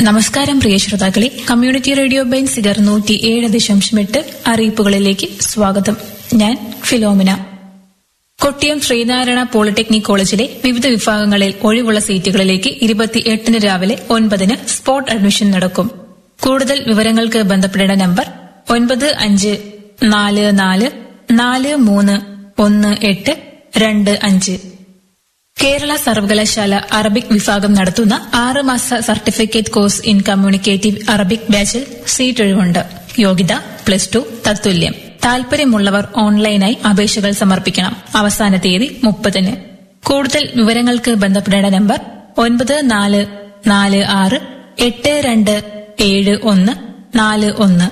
നമസ്കാരം പ്രിയ ശ്രോതാക്കളെ community radio Benziger നൂറ്റി ഏഴ് ദശാംശം എട്ട് അറിയിപ്പുകളിലേക്ക് സ്വാഗതം ഞാൻ ഫിലോമിന കൊട്ടിയം ശ്രീനാരായണ പോളിടെക്നിക് കോളേജിലെ വിവിധ വിഭാഗങ്ങളിൽ ഒഴിവുള്ള സീറ്റുകളിലേക്ക് ഇരുപത്തിയെട്ടിന് രാവിലെ ഒൻപതിന് സ്പോട്ട് അഡ്മിഷൻ നടക്കും കൂടുതൽ വിവരങ്ങൾക്ക് ബന്ധപ്പെടേണ്ട നമ്പർ ഒൻപത് അഞ്ച് നാല് നാല് നാല് മൂന്ന് ഒന്ന് എട്ട് രണ്ട് അഞ്ച് കേരള സർവകലാശാല അറബിക് വിഭാഗം നടത്തുന്ന ആറ് മാസ certificate course in communicative Arabic ബാച്ചിൽ സീറ്റ് ഒഴിവുണ്ട് യോഗ്യത പ്ലസ് ടു തത്തുല്യം താൽപര്യമുള്ളവർ ഓൺലൈനായി അപേക്ഷകൾ സമർപ്പിക്കണം അവസാന തീയതി മുപ്പതിന് കൂടുതൽ വിവരങ്ങൾക്ക് ബന്ധപ്പെടേണ്ട നമ്പർ ഒൻപത് നാല് നാല് ആറ് എട്ട് രണ്ട് ഏഴ് ഒന്ന് നാല് ഒന്ന്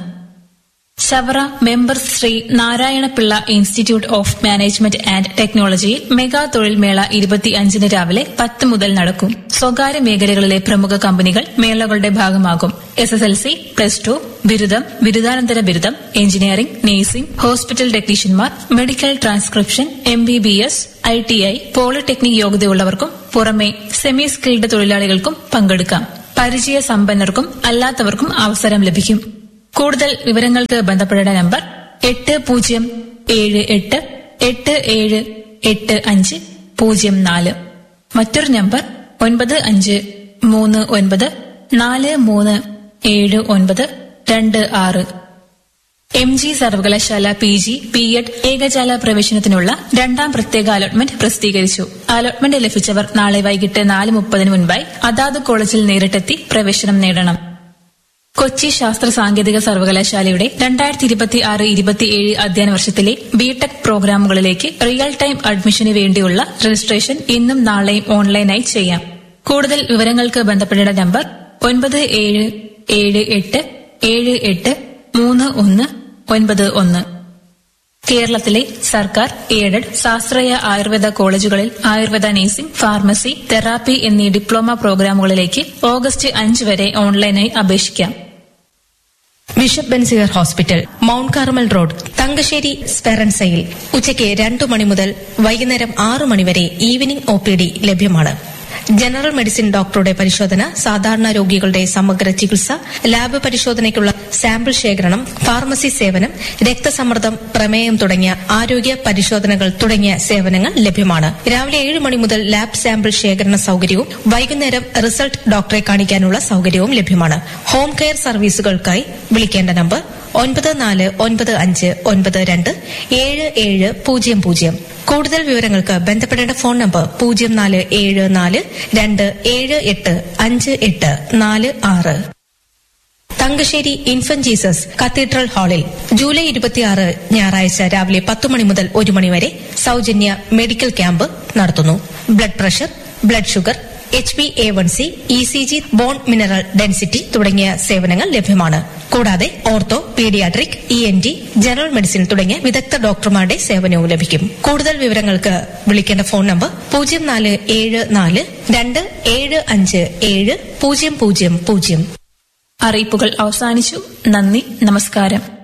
ശവറ member Sree Narayanapillai institute of management and ടെക്നോളജിയിൽ മെഗാ തൊഴിൽ മേള ഇരുപത്തിയഞ്ചിന് രാവിലെ പത്ത് മുതൽ നടക്കും സ്വകാര്യ മേഖലകളിലെ പ്രമുഖ കമ്പനികൾ മേളകളുടെ ഭാഗമാകും S S L C plus two ബിരുദം ബിരുദാനന്തര ബിരുദം എഞ്ചിനീയറിംഗ് നഴ്സിംഗ് ഹോസ്പിറ്റൽ ടെക്നീഷ്യന്മാർ medical transcription M B B S I T I polytechnic യോഗ്യതയുള്ളവർക്കും പുറമെ സെമി സ്കിൽഡ് തൊഴിലാളികൾക്കും പങ്കെടുക്കാം പരിചയ സമ്പന്നർക്കും അല്ലാത്തവർക്കും അവസരം ലഭിക്കും കൂടുതൽ വിവരങ്ങൾക്ക് ബന്ധപ്പെടേണ്ട നമ്പർ എട്ട് പൂജ്യം ഏഴ് എട്ട് എട്ട് ഏഴ് എട്ട് അഞ്ച് പൂജ്യം നാല് മറ്റൊരു നമ്പർ ഒൻപത് അഞ്ച് മൂന്ന് ഒൻപത് നാല് മൂന്ന് ഏഴ് ഒൻപത് രണ്ട് ആറ് എം ജി സർവകലാശാല പി ജി ബി എഡ് ഏകജാല പ്രവേശനത്തിനുള്ള രണ്ടാം പ്രത്യേക അലോട്ട്മെന്റ് പ്രസിദ്ധീകരിച്ചു അലോട്ട്മെന്റ് ലഭിച്ചവർ നാളെ വൈകിട്ട് നാല് മുപ്പതിന് മുൻപായി അതാത് കോളേജിൽ നേരിട്ടെത്തി പ്രവേശനം നേടണം കൊച്ചി ശാസ്ത്ര സാങ്കേതിക സർവകലാശാലയുടെ രണ്ടായിരത്തി ഇരുപത്തി ആറ് ഇരുപത്തിയേഴ് അധ്യയന വർഷത്തിലെ ബിടെക് പ്രോഗ്രാമുകളിലേക്ക് റിയൽ ടൈം അഡ്മിഷന് വേണ്ടിയുള്ള രജിസ്ട്രേഷൻ ഇന്നും നാളെയും ഓൺലൈനായി ചെയ്യാം കൂടുതൽ വിവരങ്ങൾക്ക് ബന്ധപ്പെടേണ്ട നമ്പർ ഒൻപത് ഏഴ് ഏഴ് എട്ട് ഏഴ് എട്ട് മൂന്ന് ഒന്ന് ഒൻപത് ഒന്ന് കേരളത്തിലെ സർക്കാർ എയ്ഡഡ് ശാസ്ത്രീയ ആയുർവേദ കോളേജുകളിൽ ആയുർവേദ നഴ്സിംഗ് ഫാർമസി തെറാപ്പി എന്നീ ഡിപ്ലോമ പ്രോഗ്രാമുകളിലേക്ക് ഓഗസ്റ്റ് അഞ്ച് വരെ ഓൺലൈനായി അപേക്ഷിക്കാം bishop Benziger hospital mount Carmel road Thangassery സ്പെറൻസയിൽ ഉച്ചയ്ക്ക് രണ്ടു മണി മുതൽ വൈകുന്നേരം ആറു മണിവരെ ഈവനിംഗ് ഒ പി ഡി ലഭ്യമാണ് ജനറൽ മെഡിസിൻ ഡോക്ടറുടെ പരിശോധന സാധാരണ രോഗികളുടെ സമഗ്ര ചികിത്സ ലാബ് പരിശോധനയ്ക്കുള്ള സാമ്പിൾ ശേഖരണം ഫാർമസി സേവനം രക്തസമ്മർദ്ദം പ്രമേയം തുടങ്ങിയ ആരോഗ്യ പരിശോധനകൾ തുടങ്ങിയ സേവനങ്ങൾ ലഭ്യമാണ് രാവിലെ ഏഴ് മണി മുതൽ ലാബ് സാമ്പിൾ ശേഖരണ സൌകര്യവും വൈകുന്നേരം റിസൾട്ട് ഡോക്ടറെ കാണിക്കാനുള്ള സൌകര്യവും ലഭ്യമാണ് ഹോം കെയർ സർവീസുകൾക്കായി വിളിക്കേണ്ട നമ്പർ ഒൻപത് നാല് ഒൻപത് അഞ്ച് ഒൻപത് രണ്ട് ഏഴ് ഏഴ് പൂജ്യം പൂജ്യം കൂടുതൽ വിവരങ്ങൾക്ക് ബന്ധപ്പെടേണ്ട ഫോൺ നമ്പർ പൂജ്യം നാല് ഏഴ് നാല് രണ്ട് ഏഴ് എട്ട് അഞ്ച് എട്ട് നാല് ആറ് തങ്കശ്ശേരി ഇൻഫന്റ് ജീസസ് കത്തീഡ്രൽ ഹാളിൽ ജൂലൈ ഇരുപത്തിയാറ് ഞായറാഴ്ച രാവിലെ പത്ത് മണി മുതൽ ഒരു മണിവരെ സൌജന്യ മെഡിക്കൽ ക്യാമ്പ് നടത്തുന്നു blood pressure blood sugar H P A one C E C G bone mineral density തുടങ്ങിയ സേവനങ്ങൾ ലഭ്യമാണ് കൂടാതെ ortho paediatric E N T general medicine തുടങ്ങിയ വിദഗ്ധ ഡോക്ടർമാരുടെ സേവനവും ലഭിക്കും കൂടുതൽ വിവരങ്ങൾക്ക് വിളിക്കേണ്ട ഫോൺ നമ്പർ പൂജ്യം നാല് ഏഴ് നാല് രണ്ട് ഏഴ് അഞ്ച് ഏഴ് പൂജ്യം പൂജ്യം പൂജ്യം അറിയിപ്പുകൾ അവസാനിച്ചു നന്ദി നമസ്കാരം